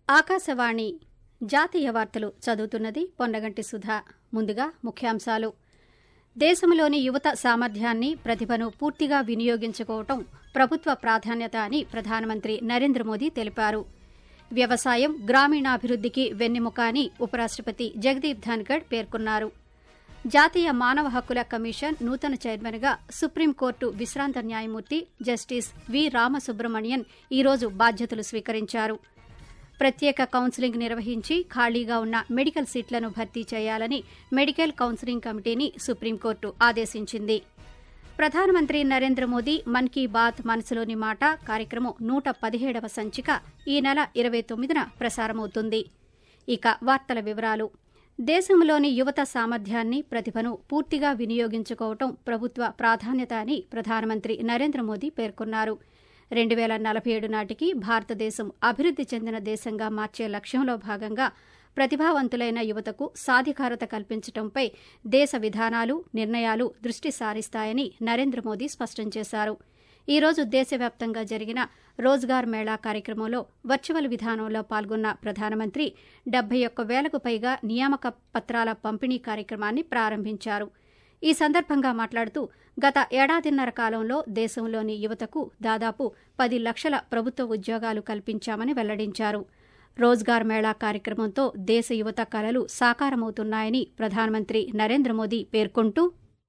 ఆకాశవాణి జాతీయ వార్తలు చదువుతున్నది పొన్నగంటి సుధా ముందుగా ముఖ్యాంశాలు దేశంలోని యువత సామర్థ్యాన్ని ప్రతిభను పూర్తిగా వినియోగించుకోవటం ప్రభుత్వ ప్రాధాన్యత అని ప్రధానమంత్రి నరేంద్ర మోదీ తెలిపారు వ్యవసాయం గ్రామీణాభివృద్దికి వెన్నెముక అని ఉపరాష్టపతి జగదీప్ ధన్కడ్ పేర్కొన్నారు జాతీయ మానవ హక్కుల కమిషన్ నూతన చైర్మన్గా సుప్రీంకోర్టు విశ్రాంత న్యాయమూర్తి జస్టిస్ వి రామసుబ్రమణియన్ ఈరోజు బాధ్యతలు స్వీకరించారు ప్రత్యేక కౌన్సిలింగ్ నిర్వహించి ఖాళీగా ఉన్న మెడికల్ సీట్లను భర్తీ చేయాలని మెడికల్ కౌన్సిలింగ్ కమిటీని సుప్రీంకోర్టు ఆదేశించింది ప్రధానమంత్రి నరేంద్ర మోదీ మన్ కీ బాత్ మనసులోని మాట కార్యక్రమం నూట పదిహేడవ సంచిక ఈ నెల ఇరవై తొమ్మిదిన ప్రసారమవుతుంది ఇక వార్తల వివరాలు దేశంలోని యువత సామర్థ్యాన్ని ప్రతిభను పూర్తిగా వినియోగించుకోవటం ప్రభుత్వ ప్రాధాన్యత అని ప్రధానమంత్రి నరేంద్ర మోదీ పేర్కొన్నారు రెండు వేల నలభై ఏడు నాటికి భారతదేశం అభివృద్ది చెందిన దేశంగా మార్చే లక్ష్యంలో భాగంగా ప్రతిభావంతులైన యువతకు సాధికారత కల్పించడంపై దేశ విధానాలు నిర్ణయాలు దృష్టి సారిస్తాయని నరేంద్ర మోదీ స్పష్టం చేశారు ఈ రోజు దేశవ్యాప్తంగా జరిగిన రోజ్గార్ మేళా కార్యక్రమంలో వర్చువల్ విధానంలో పాల్గొన్న ప్రధానమంత్రి డెబ్బై ఒక్క వేలకు పైగా నియామక పత్రాల పంపిణీ కార్యక్రమాన్ని ప్రారంభించారు ఈ సందర్భంగా మాట్లాడుతూ గత ఏడాదిన్నర కాలంలో దేశంలోని యువతకు దాదాపు పది లక్షల ప్రభుత్వ ఉద్యోగాలు కల్పించామని వెల్లడించారు రోజ్గార్ మేళా కార్యక్రమంతో దేశ యువత కలలు సాకారమవుతున్నాయని ప్రధానమంత్రి నరేంద్ర మోదీ పేర్కొంటూ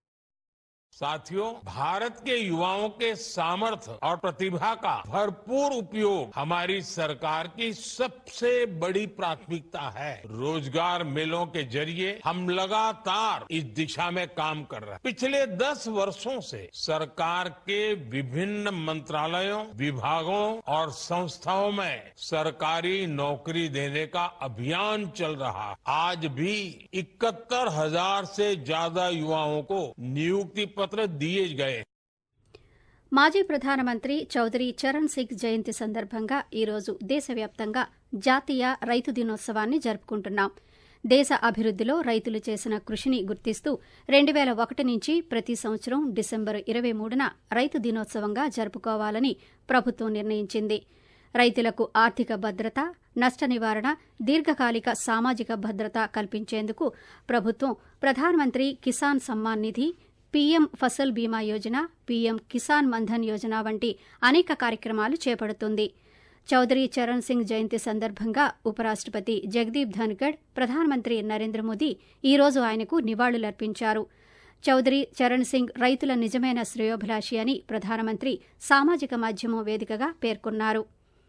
साथियों भारत के युवाओं के सामर्थ्य और प्रतिभा का भरपूर उपयोग हमारी सरकार की सबसे बड़ी प्राथमिकता है रोजगार मेलों के जरिए हम लगातार इस दिशा में काम कर रहे हैं पिछले दस वर्षों से सरकार के विभिन्न मंत्रालयों विभागों और संस्थाओं में सरकारी नौकरी देने का अभियान चल रहा है आज भी इकहत्तर हजार से ज्यादा युवाओं को नियुक्ति పత్ర దియే గయే మాజీ ప్రధానమంత్రి చౌదరి చరణ్ సింగ్ జయంతి సందర్భంగా ఈరోజు దేశవ్యాప్తంగా జాతీయ రైతు దినోత్సవాన్ని జరుపుకుంటున్నాం దేశ అభివృద్దిలో రైతులు చేసిన కృషిని గుర్తిస్తూ రెండు వేల ఒకటి నుంచి ప్రతి సంవత్సరం డిసెంబరు ఇరవై మూడున రైతు దినోత్సవంగా జరుపుకోవాలని ప్రభుత్వం నిర్ణయించింది రైతులకు ఆర్థిక భద్రత నష్ట నివారణ దీర్ఘకాలిక సామాజిక భద్రత కల్పించేందుకు ప్రభుత్వం ప్రధానమంత్రి కిసాన్ సమ్మాన్ నిధి పీఎం ఫసల్ బీమా యోజన పీఎం కిసాన్ మన్ధన్ యోజన వంటి అనేక కార్యక్రమాలు చేపడుతుంది చౌదరి చరణ్ సింగ్ జయంతి సందర్భంగా ఉపరాష్టపతి జగదీప్ ధన్కడ్ ప్రధానమంత్రి నరేంద్ర మోదీ ఈ రోజు ఆయనకు నివాళులర్పించారు చౌదరి చరణ్ సింగ్ రైతుల నిజమైన శ్రేయోభిలాషి అని ప్రధానమంత్రి సామాజిక మాధ్యమం వేదికగా పేర్కొన్నారు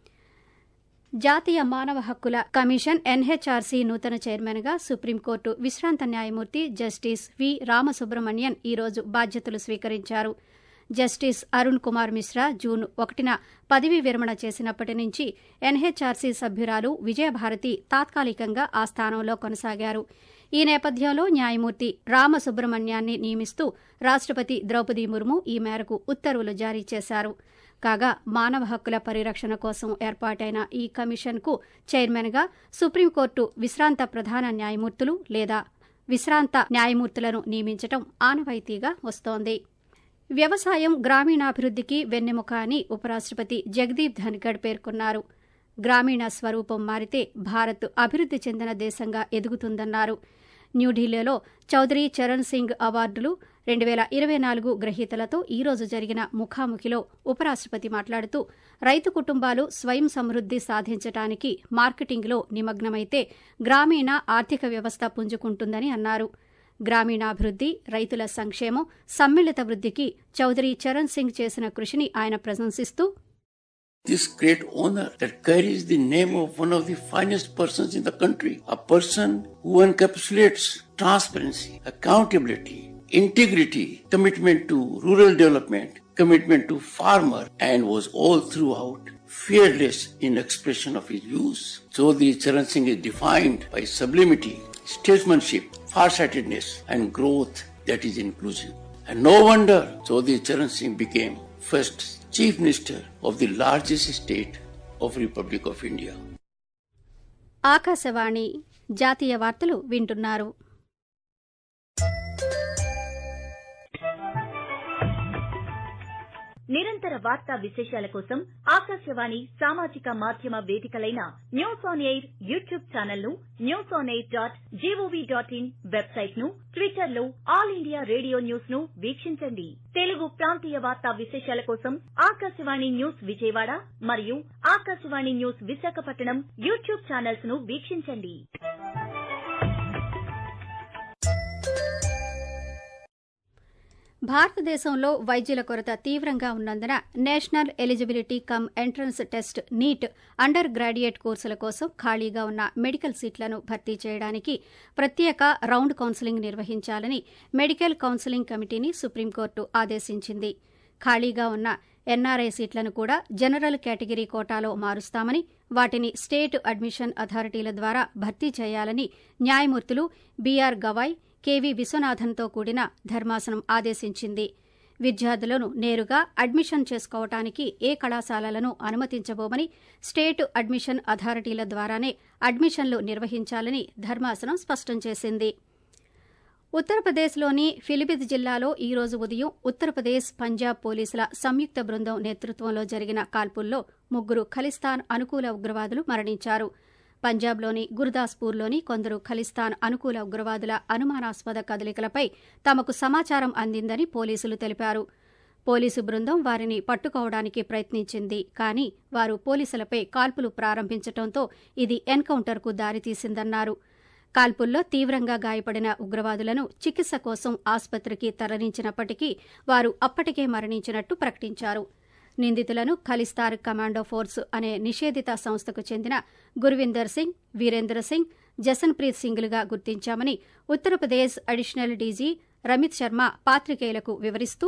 జాతీయ మానవ హక్కుల కమిషన్ ఎన్హెచ్ఆర్సీ నూతన చైర్మన్గా సుప్రీంకోర్టు విశ్రాంత న్యాయమూర్తి జస్టిస్ వి రామసుబ్రమణియన్ ఈరోజు బాధ్యతలు స్వీకరించారు జస్టిస్ అరుణ్ కుమార్ మిశ్రా జూన్ ఒకటిన పదవీ విరమణ చేసినప్పటి నుంచి ఎన్హెచ్ఆర్సీ సభ్యురాలు విజయభారతి తాత్కాలికంగా ఆ స్థానంలో కొనసాగారు ఈ నేపథ్యంలో న్యాయమూర్తి రామసుబ్రహ్మణ్యాన్ని నియమిస్తూ రాష్టపతి ద్రౌపది ముర్ము ఈ మేరకు ఉత్తర్వులు జారీ చేశారు కాగా మానవ హక్కుల పరిరక్షణ కోసం ఏర్పాటైన ఈ కమిషన్కు చైర్మన్గా సుప్రీంకోర్టు విశ్రాంత ప్రధాన న్యాయమూర్తులు లేదా విశ్రాంత న్యాయమూర్తులను నియమించడం ఆనవాయితీగా వస్తోంది వ్యవసాయం గ్రామీణాభివృద్దికి వెన్నెముక అని ఉపరాష్టపతి జగదీప్ ధన్కడ్ పేర్కొన్నారు గ్రామీణ స్వరూపం మారితే భారత్ అభివృద్ది చెందిన దేశంగా ఎదుగుతుందన్నారు న్యూఢిల్లీలో చౌదరి చరణ్ సింగ్ అవార్డులు రెండు వేల ఇరవై నాలుగు గ్రహీతలతో ఈ రోజు జరిగిన ముఖాముఖిలో ఉపరాష్టపతి మాట్లాడుతూ రైతు కుటుంబాలు స్వయం సమృద్ది సాధించడానికి మార్కెటింగ్లో నిమగ్నమైతే గ్రామీణ ఆర్థిక వ్యవస్థ పుంజుకుంటుందని అన్నారు గ్రామీణాభివృద్ది రైతుల సంక్షేమం సమ్మిళిత వృద్దికి చౌదరి చరణ్ సింగ్ చేసిన కృషిని ఆయన ప్రశంసిస్తూ this great honor that carries the name of one of the finest persons in the country, a person who encapsulates transparency, accountability, integrity, commitment to rural development, commitment to farmer, and was all throughout fearless in expression of his views. So the Charan Singh is defined by sublimity, statesmanship, farsightedness, and growth that is inclusive. And no wonder Chaudhry Charan Singh became first Chief Minister of the largest state of Republic of India. Akashvani జాతీయ వార్తలు వింటున్నారు నిరంతర వార్తా విశేషాల కోసం ఆకాశవాణి సామాజిక మాధ్యమ వేదికలైన news on air YouTube channel ను news on air dot GOV dot in website ను ట్విట్టర్ లో ఆల్ ఇండియా రేడియో న్యూస్ ను వీక్షించండి తెలుగు ప్రాంతీయ వార్తా విశేషాల కోసం ఆకాశవాణి న్యూస్ విజయవాడ మరియు Akashvani news Visakhapatnam YouTube channels ను వీక్షించండి భారతదేశంలో వైద్యుల కొరత తీవ్రంగా ఉన్నందున national eligibility cum entrance test NEET under graduate కోర్సుల కోసం ఖాళీగా ఉన్న మెడికల్ సీట్లను భర్తీ చేయడానికి ప్రత్యేక రౌండ్ కౌన్సిలింగ్ నిర్వహించాలని మెడికల్ కౌన్సిలింగ్ కమిటీని సుప్రీంకోర్టు ఆదేశించింది ఖాళీగా ఉన్న ఎన్ఆర్ఐ సీట్లను కూడా జనరల్ కేటగిరీ కోటాలో మారుస్తామని వాటిని స్టేట్ అడ్మిషన్ అథారిటీల ద్వారా భర్తీ చేయాలని న్యాయమూర్తులు బీఆర్ గవాయ్ కేవీ విశ్వనాథన్తో కూడిన ధర్మాసనం ఆదేశించింది విద్యార్థులను నేరుగా అడ్మిషన్ చేసుకోవటానికి ఏ కళాశాలలను అనుమతించబోమని స్టేట్ అడ్మిషన్ అథారిటీల ద్వారానే అడ్మిషన్లు నిర్వహించాలని ధర్మాసనం స్పష్టం చేసింది ఉత్తరప్రదేశ్లోని ఫిలిబిత్ జిల్లాలో ఈ రోజు ఉదయం ఉత్తరప్రదేశ్ పంజాబ్ పోలీసుల సంయుక్త బృందం నేతృత్వంలో జరిగిన కాల్పుల్లో ముగ్గురు ఖలిస్తాన్ అనుకూల ఉగ్రవాదులు మరణించారు పంజాబ్లోని గుర్దాస్పూర్లోని కొందరు ఖలిస్తాన్ అనుకూల ఉగ్రవాదుల అనుమానాస్పద కదలికలపై తమకు సమాచారం అందిందని పోలీసులు తెలిపారు పోలీసు బృందం వారిని పట్టుకోవడానికి ప్రయత్నించింది కానీ వారు పోలీసులపై కాల్పులు ప్రారంభించడంతో ఇది ఎన్కౌంటర్కు దారితీసిందన్నారు కాల్పుల్లో తీవ్రంగా గాయపడిన ఉగ్రవాదులను చికిత్స కోసం ఆసుపత్రికి తరలించినప్పటికీ వారు అప్పటికే మరణించినట్టు ప్రకటించారు నిందితులను ఖలిస్తార్ కమాండో ఫోర్స్ అనే నిషేధిత సంస్థకు చెందిన గుర్విందర్ సింగ్ వీరేంద్ర సింగ్ జసన్ప్రీత్ సింగ్లుగా గుర్తించామని ఉత్తరప్రదేశ్ అడిషనల్ డీజీ రమిత్ శర్మ పాత్రికేయులకు వివరిస్తూ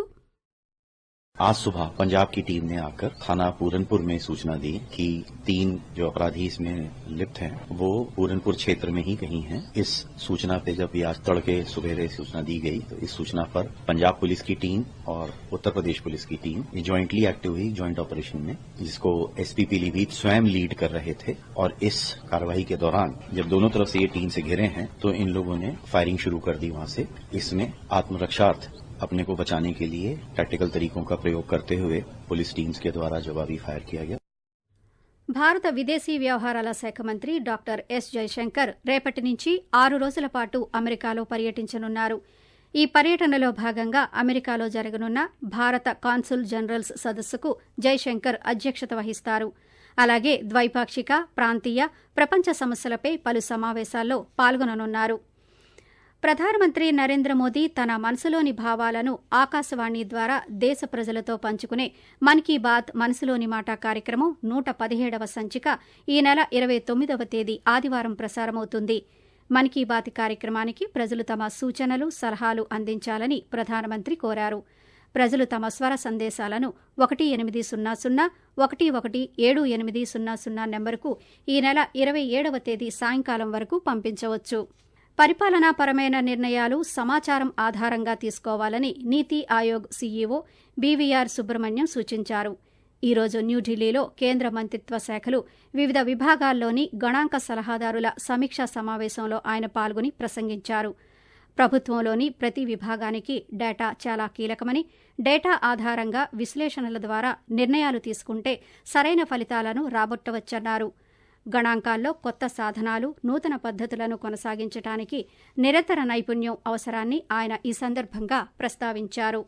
आज सुबह पंजाब की टीम ने आकर थाना पूरनपुर में सूचना दी कि तीन जो अपराधी इसमें लिप्त हैं वो पूरनपुर क्षेत्र में ही कहीं हैं इस सूचना पे जब आज तड़के सुबेरे सूचना दी गई तो इस सूचना पर पंजाब पुलिस की टीम और उत्तर प्रदेश पुलिस की टीम ये ज्वाइंटली एक्टिव हुई ज्वाइंट ऑपरेशन में जिसको एसपी पीलीभीत स्वयं लीड कर रहे थे और इस कार्रवाई के दौरान जब दोनों तरफ से ये टीम से घिरे हैं तो इन लोगों ने फायरिंग शुरू कर दी वहां से इसमें आत्मरक्षार्थ अपने को बचाने के लिए टैक्टिकल तरीकों का प्रयोग करते हुए पुलिस टीम्स के द्वारा जवाबी फायर किया गया భారత విదేశీ వ్యవహారాల శాఖ మంత్రి డాక్టర్ ఎస్ జైశంకర్ రేపటి నుంచి ఆరు రోజుల పాటు అమెరికాలో పర్యటించనున్నారు ఈ పర్యటనలో భాగంగా అమెరికాలో జరగనున్న భారత కాన్సుల్ జనరల్స్ సదస్సుకు జైశంకర్ అధ్యక్షత వహిస్తారు అలాగే ద్వైపాక్షిక ప్రాంతీయ ప్రపంచ సమస్యలపై పలు సమావేశాల్లో పాల్గొననున్నారు ప్రధానమంత్రి నరేంద్ర మోదీ తన మనసులోని భావాలను ఆకాశవాణి ద్వారా దేశ ప్రజలతో పంచుకునే మన్ కీ బాత్ మనసులోని మాట కార్యక్రమం నూట పదిహేడవ సంచిక ఈ నెల ఇరవై తొమ్మిదవ తేదీ ఆదివారం ప్రసారమవుతుంది మన్ కీ బాత్ కార్యక్రమానికి ప్రజలు తమ సూచనలు సలహాలు అందించాలని ప్రధానమంత్రి కోరారు ప్రజలు తమ స్వర సందేశాలను ఒకటి ఎనిమిది సున్నా సున్నా ఒకటి ఒకటి ఏడు ఎనిమిది సున్నా సున్నా నెంబరుకు ఈ నెల ఇరవై ఏడవ తేదీ సాయంకాలం వరకు పంపించవచ్చు పరిపాలనాపరమైన నిర్ణయాలు సమాచారం ఆధారంగా తీసుకోవాలని నీతి ఆయోగ్ సీఈఓ బీవీఆర్ సుబ్రహ్మణ్యం సూచించారు ఈ రోజు న్యూఢిల్లీలో కేంద్ర మంత్రిత్వ శాఖలు వివిధ విభాగాల్లోని గణాంక సలహాదారుల సమీక్షా సమావేశంలో ఆయన పాల్గొని ప్రసంగించారు ప్రభుత్వంలోని ప్రతి విభాగానికి డేటా చాలా కీలకమని డేటా ఆధారంగా విశ్లేషణల ద్వారా నిర్ణయాలు తీసుకుంటే సరైన ఫలితాలను రాబట్టవచ్చన్నారు గణాంకాల్లో కొత్త సాధనాలు నూతన పద్దతులను కొనసాగించడానికి నిరంతర నైపుణ్యం అవసరాన్ని ఆయన ఈ సందర్భంగా ప్రస్తావించారు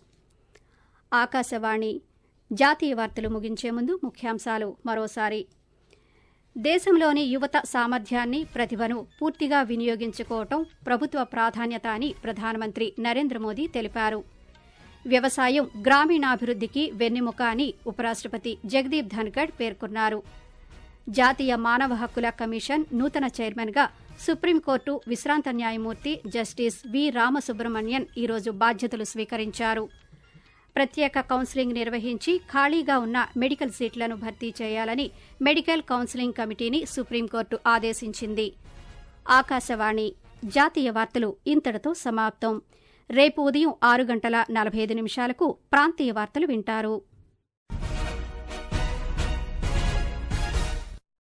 ఆకాశవాణి జాతీయ వార్తలు ముగించే ముందు ముఖ్యాంశాలు మరోసారి దేశంలోని యువత సామర్థ్యాన్ని ప్రతిభను పూర్తిగా వినియోగించుకోవటం ప్రభుత్వ ప్రాధాన్యత అని ప్రధానమంత్రి నరేంద్ర మోదీ తెలిపారు వ్యవసాయం గ్రామీణాభివృద్ధికి వెన్నెముక అని ఉపరాష్టపతి జగదీప్ ధన్కడ్ పేర్కొన్నారు జాతీయ మానవ హక్కుల కమిషన్ నూతన చైర్మన్గా సుప్రీంకోర్టు విశ్రాంత న్యాయమూర్తి జస్టిస్ వి రామసుబ్రహ్మణ్యన్ ఈరోజు బాధ్యతలు స్వీకరించారు ప్రత్యేక కౌన్సిలింగ్ నిర్వహించి ఖాళీగా ఉన్న మెడికల్ సీట్లను భర్తీ చేయాలని మెడికల్ కౌన్సిలింగ్ కమిటీని సుప్రీంకోర్టు ఆదేశించింది ఆకాశవాణి జాతీయ వార్తలు ఇంతటితో సమాప్తం రేపు ఉదయం ఆరు గంటల నలభై ఐదు నిమిషాలకు ప్రాంతీయ వార్తలు వింటారు